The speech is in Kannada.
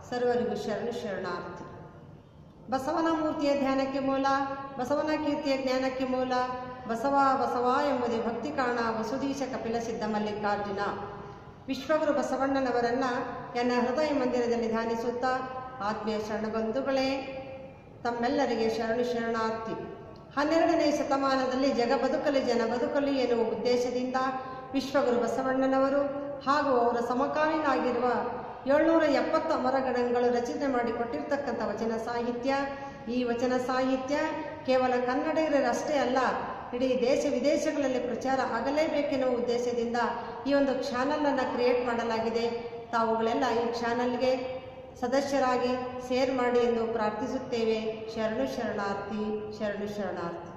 ಸರ್ವರಿಗೂ ಶರಣು ಶರಣಾರ್ಥಿ ಬಸವನ ಮೂರ್ತಿಯ ಧ್ಯಾನಕ್ಕೆ ಮೂಲ ಬಸವನ ಕೀರ್ತಿಯ ಜ್ಞಾನಕ್ಕೆ ಮೂಲ ಬಸವ ಬಸವ ಎಂಬುದೇ ಭಕ್ತಿ ಕಾಣ ವಸುದೀಶ ಕಪಿಲ ಸಿದ್ಧ ಮಲ್ಲಿಕಾರ್ಜುನ ವಿಶ್ವಗುರು ಬಸವಣ್ಣನವರನ್ನ ಎನ್ನ ಹೃದಯ ಮಂದಿರದಲ್ಲಿ ಧ್ಯಾನಿಸುತ್ತಾ ಆತ್ಮೀಯ ಶರಣಬಂಧುಗಳೇ ತಮ್ಮೆಲ್ಲರಿಗೆ ಶರಣು ಶರಣಾರ್ಥಿ ಹನ್ನೆರಡನೇ ಶತಮಾನದಲ್ಲಿ ಜಗ ಬದುಕಲಿ ಜನ ಬದುಕಲಿ ಎನ್ನುವ ಉದ್ದೇಶದಿಂದ ವಿಶ್ವಗುರು ಬಸವಣ್ಣನವರು ಹಾಗೂ ಅವರ ಸಮಕಾಲೀನಾಗಿರುವ ಏಳ್ನೂರ ಎಪ್ಪತ್ತು ಅಮರಗಣಗಳು ರಚನೆ ಮಾಡಿಕೊಟ್ಟಿರ್ತಕ್ಕಂಥ ವಚನ ಸಾಹಿತ್ಯ ಈ ವಚನ ಸಾಹಿತ್ಯ ಕೇವಲ ಕನ್ನಡಿಗರಷ್ಟೇ ಅಲ್ಲ ಇಡೀ ದೇಶ ವಿದೇಶಗಳಲ್ಲಿ ಪ್ರಚಾರ ಆಗಲೇಬೇಕೆನ್ನುವ ಉದ್ದೇಶದಿಂದ ಈ ಒಂದು ಚಾನಲನ್ನು ಕ್ರಿಯೇಟ್ ಮಾಡಲಾಗಿದೆ ತಾವುಗಳೆಲ್ಲ ಈ ಚಾನಲ್ಗೆ ಸದಸ್ಯರಾಗಿ ಶೇರ್ ಮಾಡಿ ಎಂದು ಪ್ರಾರ್ಥಿಸುತ್ತೇವೆ ಶರಣು ಶರಣಾರ್ಥಿ ಶರಣು ಶರಣಾರ್ಥಿ